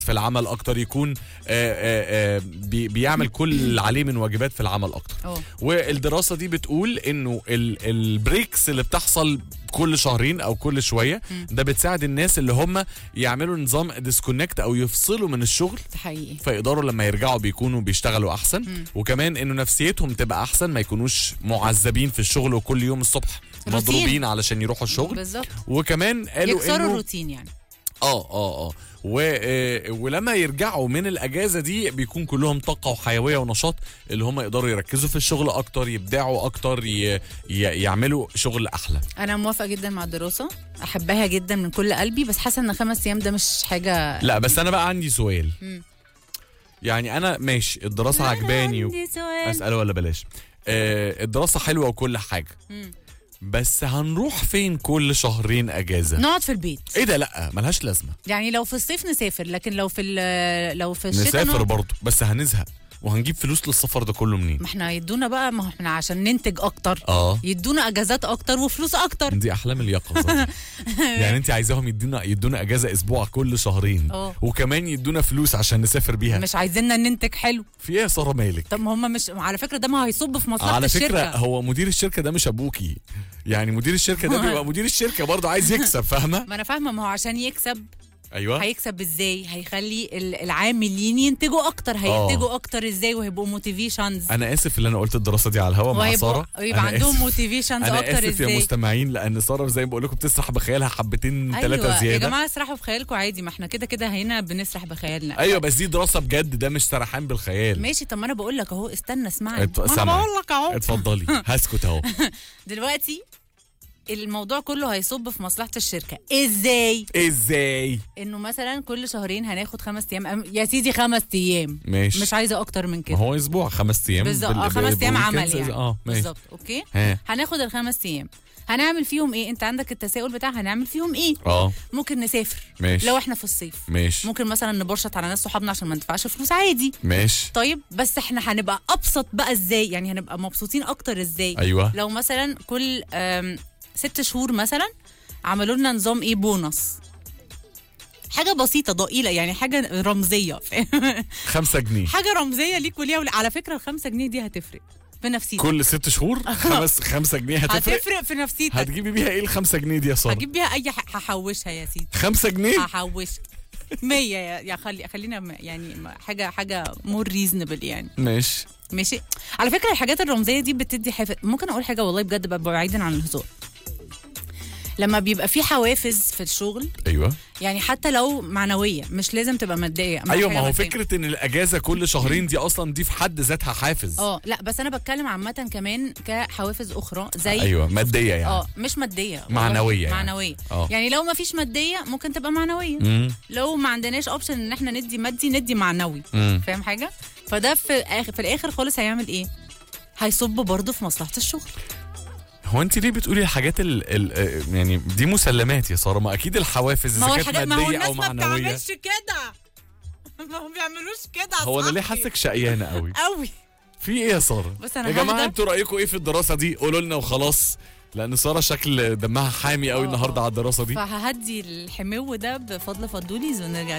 في العمل اكتر يكون آه، آه، آه، بي- بيعمل كل اللي عليه من واجبات في العمل اكتر اه والدراسه دي بتقول انه ال- البريكس اللي بتحصل كل شهرين او كل شويه ده بتساعد الناس اللي هم يعملوا نظام ديسكونكت او يفصلوا من الشغل ده حقيقي فيقدروا لما يرجعوا بيكونوا بيشتغلوا احسن وكمان انه نفسيتهم تبقى احسن ما يكونوش معذبين في الشغل وكل يوم الصبح روتين. مضروبين علشان يروحوا الشغل بالظبط وكمان قالوا يكسروا انه الروتين يعني اه اه اه و... آه، ولما يرجعوا من الاجازه دي بيكون كلهم طاقه وحيويه ونشاط اللي هم يقدروا يركزوا في الشغل اكتر يبدعوا اكتر ي... ي... يعملوا شغل احلى انا موافقه جدا مع الدراسه احبها جدا من كل قلبي بس حاسه ان خمس ايام ده مش حاجه لا بس انا بقى عندي سؤال يعني انا ماشي الدراسه عجباني و... عندي سؤال اساله ولا بلاش آه الدراسه حلوه وكل حاجه بس هنروح فين كل شهرين اجازه نقعد في البيت ايه ده لا ملهاش لازمه يعني لو في الصيف نسافر لكن لو في ال- لو في الشتاء نسافر نقعد- برضه بس هنزهق وهنجيب فلوس للسفر ده كله منين ما احنا يدونا بقى ما هو احنا عشان ننتج اكتر اه يدونا اجازات اكتر وفلوس اكتر دي احلام اليقظه دي. يعني انت عايزاهم يدونا يدونا اجازه اسبوع كل شهرين اه. وكمان يدونا فلوس عشان نسافر بيها مش عايزيننا ننتج حلو في ايه يا ساره مالك طب ما هم مش على فكره ده ما هيصب في مصلحه على فكره الشركه هو مدير الشركه ده مش ابوكي يعني مدير الشركه ده بيبقى مدير الشركه برضه عايز يكسب فاهمه ما انا فاهمه ما هو عشان يكسب ايوه هيكسب ازاي هيخلي ال- العاملين ينتجوا اكتر هينتجوا اكتر ازاي وهيبقوا موتيفيشنز انا اسف اللي انا قلت الدراسه دي على الهوا مع ساره ويبقى أنا عندهم آسف. موتيفيشنز انا اكتر اسف يا ازاي مستمعين لان ساره زي ما بقول لكم بتسرح بخيالها حبتين ثلاثه ايوه يا زياده جماعه اسرحوا بخيالكم عادي ما احنا كده كده هنا بنسرح بخيالنا ايوه بس دي دراسه بجد ده مش سرحان بالخيال ماشي طب ما انا بقول لك اهو استنى اسمعني ات- ما انا سامعك. بقول لك اهو اتفضلي هسكت اهو دلوقتي الموضوع كله هيصب في مصلحه الشركه ازاي ازاي انه مثلا كل شهرين هناخد خمس ايام أم- يا سيدي خمس ايام ماشي مش عايزه اكتر من ما كده هو اسبوع خمس ايام بالظبط بال- اه خمس بال- ايام بالويكند عمل زي- يعني اه ماشي بالظبط اوكي ها هناخد الخمس ايام هنعمل فيهم ايه انت عندك التساؤل بتاع هنعمل فيهم ايه اه ممكن نسافر ماشي لو احنا في الصيف ماشي ممكن مثلا نبرشط على ناس صحابنا عشان ما ندفعش فلوس عادي ماشي طيب بس احنا هنبقى ابسط بقى ازاي يعني هنبقى مبسوطين اكتر ازاي ايوه لو مثلا كل آم، ست شهور مثلا عملوا لنا نظام ايه بونص حاجه بسيطه ضئيله يعني حاجه رمزيه فاهم؟ خمسة جنيه حاجه رمزيه ليك وليها ول... على فكره الخمسة جنيه دي هتفرق في نفسيتك كل ست شهور خمس خمسة جنيه هتفرق هتفرق في نفسيتك هتجيبي بيها ايه الخمسة جنيه دي يا ساره هجيب بيها اي ح- هحوشها يا سيدي خمسة جنيه هحوش 100 يا يا خلي خلينا م- يعني م- حاجه حاجه مور ريزنبل يعني ماشي ماشي على فكره الحاجات الرمزيه دي بتدي حافز ممكن اقول حاجه والله بجد بقى بعيدا عن الهزار لما بيبقى في حوافز في الشغل ايوه يعني حتى لو معنويه مش لازم تبقى ماديه ايوه حاجة ما هو مادية. فكره ان الاجازه كل شهرين دي اصلا دي في حد ذاتها حافز اه لا بس انا بتكلم عامه كمان كحوافز اخرى زي ايوه ماديه يعني اه مش ماديه والله. معنوية يعني. معنويه اه. يعني لو ما فيش ماديه ممكن تبقى معنويه امم لو ما عندناش اوبشن ان احنا ندي مادي ندي معنوي امم فاهم حاجه فده في اخر في الاخر خالص هيعمل ايه هيصب برضه في مصلحه الشغل هو انت ليه بتقولي الحاجات ال ال يعني دي مسلمات يا ساره ما اكيد الحوافز ما هو اذا كانت الحاجات ما هو ماديه الناس او ما معنويه بتعملش كده ما هم بيعملوش كده هو انا ليه حاسك شقيانه قوي قوي في ايه يا ساره بص أنا يا جماعه ههدى. انتوا رايكم ايه في الدراسه دي قولوا لنا وخلاص لان ساره شكل دمها حامي قوي اه، النهارده اه. على الدراسه دي فههدي الحمو ده بفضل فضولي ونرجع